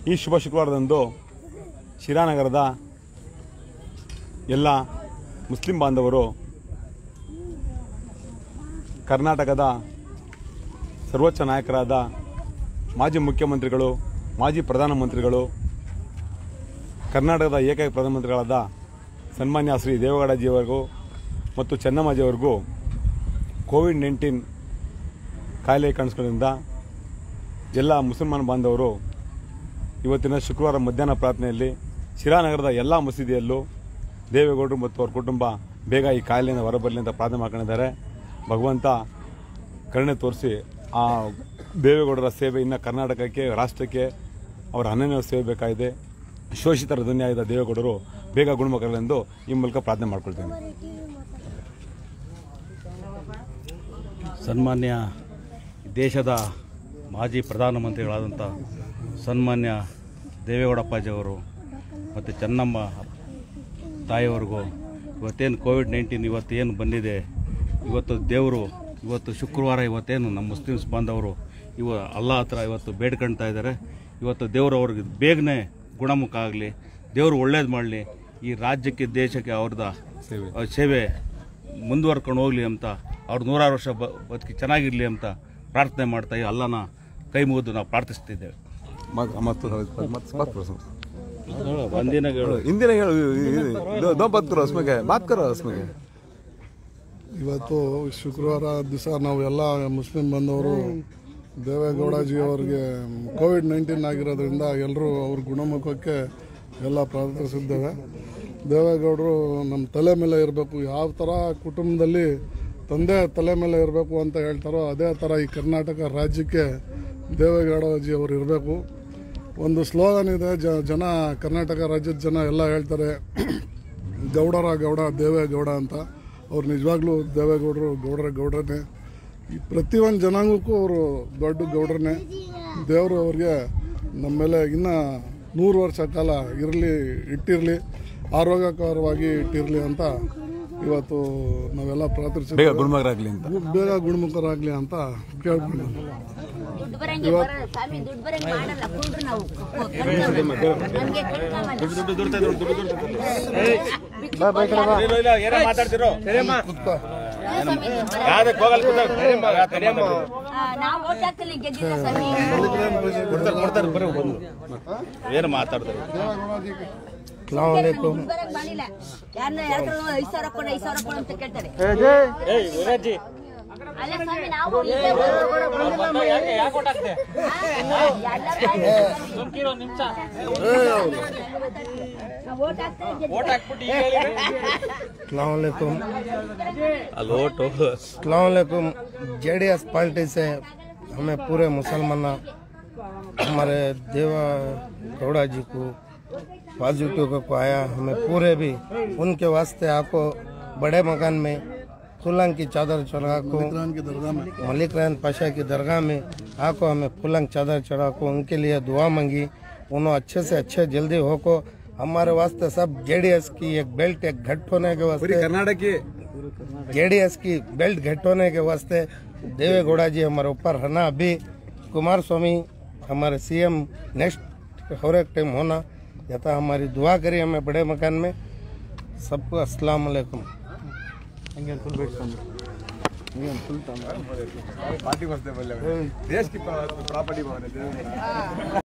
ಈ ಶುಭ ಶುಕ್ರವಾರದಂದು ಶಿರಾನಗರದ ಎಲ್ಲ ಮುಸ್ಲಿಂ ಬಾಂಧವರು ಕರ್ನಾಟಕದ ಸರ್ವೋಚ್ಚ ನಾಯಕರಾದ ಮಾಜಿ ಮುಖ್ಯಮಂತ್ರಿಗಳು ಮಾಜಿ ಪ್ರಧಾನಮಂತ್ರಿಗಳು ಕರ್ನಾಟಕದ ಏಕೈಕ ಪ್ರಧಾನಮಂತ್ರಿಗಳಾದ ಸನ್ಮಾನ್ಯ ಶ್ರೀ ದೇವೇಗೌಡಜಿಯವರಿಗೂ ಮತ್ತು ಚೆನ್ನಮ್ಮಾಜಿಯವರಿಗೂ ಕೋವಿಡ್ ನೈನ್ಟೀನ್ ಕಾಯಿಲೆ ಕಾಣಿಸ್ಕೊಳ್ಳೋದ್ರಿಂದ ಎಲ್ಲ ಮುಸಲ್ಮಾನ ಬಾಂಧವರು ಇವತ್ತಿನ ಶುಕ್ರವಾರ ಮಧ್ಯಾಹ್ನ ಪ್ರಾರ್ಥನೆಯಲ್ಲಿ ಶಿರಾನಗರದ ಎಲ್ಲ ಮಸೀದಿಯಲ್ಲೂ ದೇವೇಗೌಡರು ಮತ್ತು ಅವರ ಕುಟುಂಬ ಬೇಗ ಈ ಕಾಯಿಲೆಯಿಂದ ಹೊರಬರಲಿ ಅಂತ ಪ್ರಾರ್ಥನೆ ಮಾಡ್ಕೊಂಡಿದ್ದಾರೆ ಭಗವಂತ ಕರುಣೆ ತೋರಿಸಿ ಆ ದೇವೇಗೌಡರ ಸೇವೆ ಇನ್ನು ಕರ್ನಾಟಕಕ್ಕೆ ರಾಷ್ಟ್ರಕ್ಕೆ ಅವರ ಅನನ್ಯ ಸೇವೆ ಬೇಕಾಗಿದೆ ಶೋಷಿತರ ಧ್ವನಿಯಾದ ದೇವೇಗೌಡರು ಬೇಗ ಗುಣಮುಖರೆಂದು ಈ ಮೂಲಕ ಪ್ರಾರ್ಥನೆ ಮಾಡ್ಕೊಳ್ತೇನೆ ಸನ್ಮಾನ್ಯ ದೇಶದ ಮಾಜಿ ಪ್ರಧಾನಮಂತ್ರಿಗಳಾದಂಥ ಸನ್ಮಾನ್ಯ ದೇವೇಗೌಡಪ್ಪಾಜಿಯವರು ಮತ್ತು ಚೆನ್ನಮ್ಮ ತಾಯಿಯವ್ರಿಗೂ ಇವತ್ತೇನು ಕೋವಿಡ್ ನೈನ್ಟೀನ್ ಇವತ್ತೇನು ಬಂದಿದೆ ಇವತ್ತು ದೇವರು ಇವತ್ತು ಶುಕ್ರವಾರ ಇವತ್ತೇನು ನಮ್ಮ ಮುಸ್ಲಿಮ್ಸ್ ಬಾಂಧವರು ಇವ ಅಲ್ಲಾ ಹತ್ರ ಇವತ್ತು ಬೇಡ್ಕೊಳ್ತಾ ಇದ್ದಾರೆ ಇವತ್ತು ದೇವರು ಅವ್ರಿಗೆ ಬೇಗನೆ ಗುಣಮುಖ ಆಗಲಿ ದೇವರು ಒಳ್ಳೇದು ಮಾಡಲಿ ಈ ರಾಜ್ಯಕ್ಕೆ ದೇಶಕ್ಕೆ ಅವ್ರದ ಸೇವೆ. ಅವ್ರ ಸೇವೆ ಮುಂದುವರ್ಕೊಂಡು ಹೋಗಲಿ ಅಂತ ಅವ್ರು ನೂರಾರು ವರ್ಷ ಬ ಬದುಕಿ ಚೆನ್ನಾಗಿರಲಿ ಅಂತ ಪ್ರಾರ್ಥನೆ ಮಾಡ್ತಾ ಈ ಅಲ್ಲನ ಕೈ ಮುಗಿದು ನಾವು ಪ್ರಾರ್ಥಿಸ್ತಿದ್ದೇವೆ ಒಂದಿನ ಹಿಂದಿನ ಹೇಳು ದೋ ಬಾತ್ ಕರೋ ಉಸ್ಮೆಗೆ ಬಾತ್ ಕರೋ ಉಸ್ಮೆಗೆ ಇವತ್ತು ಶುಕ್ರವಾರ ದಿವಸ ನಾವು ಎಲ್ಲ ಮುಸ್ಲಿಂ ಬಂದವರು ದೇವೇಗೌಡಜಿ ಅವರಿಗೆ ಕೋವಿಡ್ ನೈನ್ಟೀನ್ ಆಗಿರೋದ್ರಿಂದ ಎಲ್ಲರೂ ಅವ್ರ ಗುಣಮುಖಕ್ಕೆ ಎಲ್ಲ ಪ್ರಾರ್ಥಿಸಿದ್ದೇವೆ ದೇವೇಗೌಡರು ನಮ್ಮ ತಲೆ ಮೇಲೆ ಇರಬೇಕು ಯಾವ ಥರ ಕುಟುಂಬದಲ್ಲಿ ತಂದೆ ತಲೆ ಮೇಲೆ ಇರಬೇಕು ಅಂತ ಹೇಳ್ತಾರೋ ಅದೇ ಥರ ಈ ಕರ್ನಾಟಕ ರಾಜ್ಯಕ್ಕೆ ದೇವೇಗೌಡಜಿ ಅವರು ಇರಬೇಕು ಒಂದು ಸ್ಲೋಗನ್ ಇದೆ ಜ- ಜನ ಕರ್ನಾಟಕ ರಾಜ್ಯದ ಜನ ಎಲ್ಲ ಹೇಳ್ತಾರೆ ಗೌಡರ ಗೌಡ ದೇವೇಗೌಡ ಅಂತ ಅವ್ರು ನಿಜವಾಗ್ಲೂ ದೇವೇಗೌಡರು ಗೌಡರ ಗೌಡ್ರನೇ ಈ ಪ್ರತಿಯೊಂದು ಜನಾಂಗಕ್ಕೂ ಅವರು ದೊಡ್ಡ ಗೌಡ್ರನೇ ದೇವರು ಅವ್ರಿಗೆ ನಮ್ಮ ಮೇಲೆ ಇನ್ನೂ ನೂರು ವರ್ಷ ಕಾಲ ಇರಲಿ ಇಟ್ಟಿರಲಿ ಆರೋಗ್ಯಕರವಾಗಿ ಇಟ್ಟಿರಲಿ ಅಂತ ಇವತ್ತು ನಾವೆಲ್ಲ ಬೇಗ ಪ್ರಾರ್ಥಿಸಿದ್ದೇವೆ ಗುಣಮುಖರಾಗಲಿ ಅಂತ ಬೇಗ ಗುಣಮುಖರಾಗಲಿ ಅಂತ ಕೇಳ್ಕೊಂಡು ದುಡ್ಡು ಬರಂಗೆ ಬರಲ್ಲ ಸ್ವಾಮಿ ದುಡ್ಡು ಬರಂಗೆ ಮಾಡಲ್ಲ ಕುಂಡ್ರು ನಾವು ನಮ್ಗೆ ಕಟ್ಕೊಂಬಲ್ಲ. ಮಾತಾಡ್ತಿರೋ ಸ್ವಾಮಿ, ದುಡ್ಡು ಬರಲ್ಲ. ಆ, ನಾವು ಓಟ್ ಹಾಕ್ತಲ್ಲಿ ಗೆದ್ದಿಲ್ಲ ಸ್ವಾಮಿ ಏನು ಮಾತಾಡ್ತಾರೆ ದುಡ್ಡು ಬರಂಗ್ ಮಾಡಿಲ್ಲ ಯಾರನ್ನ ಯಾರ ಐದು ಸಾವಿರ ಕೊಡು ಐದು ಸಾವಿರ ಕೊಡು ಅಂತ ಕೇಳ್ತಾರೆ ಅಲ್ಲ ಸ್ವಾಮಿ ನಾವು ಇಲ್ಲೇ ಬರೋದು. ಆ, ಎಲ್ಲ ತಾಯಿ ನಾವು ಓಟ್ ಹಾಕ್ತೇವೆ ಗೆದ್ದಿಲ್ಲ. अलैक्म ಅಲ್ಲೋಟು अलैक्म जेडीएस पार्टी से हमें पूरे मुसलमान हमारे देवा गौड़ा जी को पॉजिटिव को आया हमें पूरे भी उनके वास्ते आपको बड़े मकान में फुलंग की चादर चढ़ा को की दरगाह में मलिक रहन पाशा की दरगाह में आको हमें फुलंग चादर चढ़ा को उनके लिए दुआ मांगी उन्होंने अच्छे से अच्छे जल्दी हो को हमारे वास्ते सब जेडीएस की एक बेल्ट एक घट होने के वास्ते ಕರ್ನಾಟಕ जेडीएस की बेल्ट घट होने के वास्ते देवेगौड़ा जी हमारे ऊपर है ना अभी कुमार स्वामी हमारे सीएम नेक्स्ट हर एक टाइम होना या तो हमारी दुआ करी हमें बड़े मकान में सबको अस्सलाम वालेकुम ಪಾರ್ಟಿ ಬರ್ತೇವೆ ದೇಶ ಕಿ ಪ್ರಾಪರ್ಟಿ